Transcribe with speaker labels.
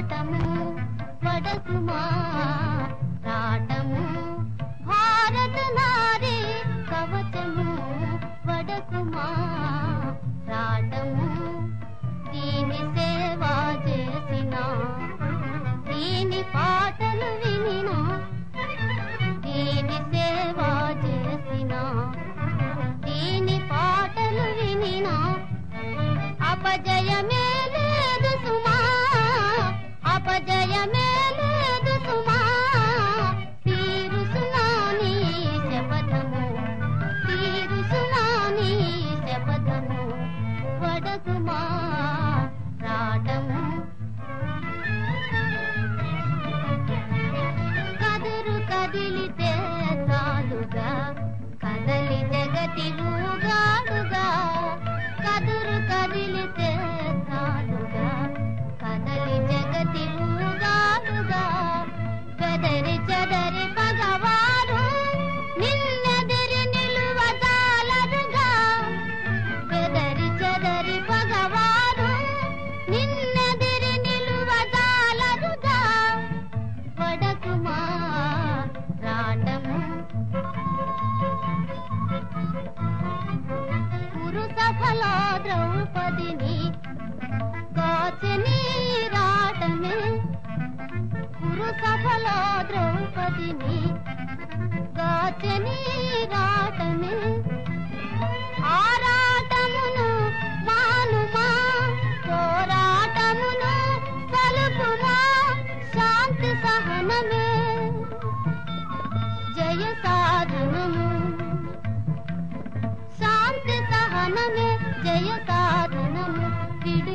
Speaker 1: రాటము వడకుమా రాటము భారత నారి కవచము వడకుమా రాటము దీని సేవ చేసిన దీని పాటలు వినిన దీని సేవ చేసిన దీని పాటలు వినిన అపజయమే లేదు సుమా అపజయమే లేదు సుమా తీరు సునాని శపథము తీరు సునాని శపథము వడకుమా రాటము కదురు కదిలితే చాలుగా కదలి జగతి ఊగాడుగా కదురు కదిలితే చాలుగా కదలి జగతి ఊగాడుగా బెదరి చెదరి పగవారు నిన్నెదిరి నిలువ జాలరుగా బెదరి చెదరి పగవారు నిన్నెదిరి నిలువ జాలరుగా వడకుమా రాటము పురుషఫల ద్రౌపదిని కాచని రాటమే పురుషఫల ద్రౌపదిని కాచని రాటమే ఆరాటమును మానుమా పోరాటమును సలుపుమా శాంతి సహనమే జయ సాధనము శాంతి సహనమే జయ సాధనము విడు